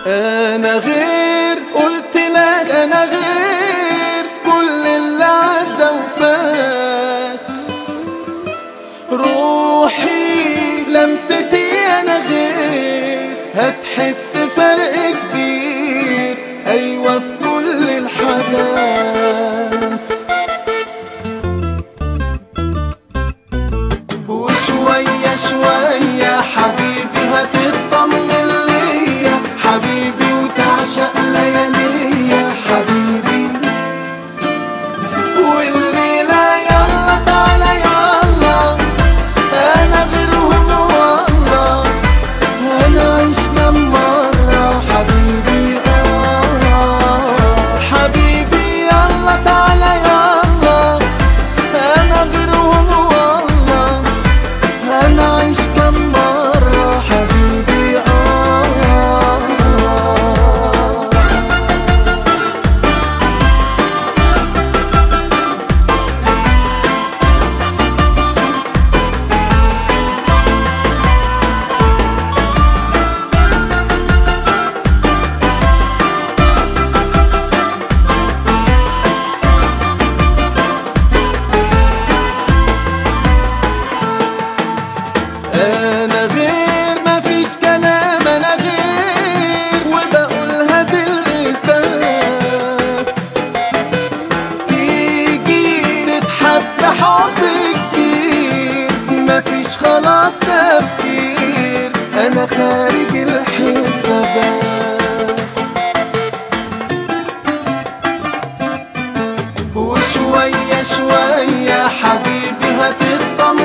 انا غير قلت لك انا غير كل اللي عدى وفات روحي لمستي انا غير هتحس فرق كبير ايوه في كل الحاجات وشوية شوية حبيبي هتطمن ليا حبيبي وتعشق لياليا حبيبي والليلة يلا تعالى يلا أنا غيرهم والله أنا عشنا مرة حبيبي آه حبيبي يلا تعالى يلا أنا غيرهم والله أنا عايش كم مرة حبيبي آه انا غير مفيش كلام انا غير وبقولها بالاثبات تيجي تتحب حب كتير مفيش خلاص تفكير انا خارج الحسابات وشوية شوية حبيبي هتطمن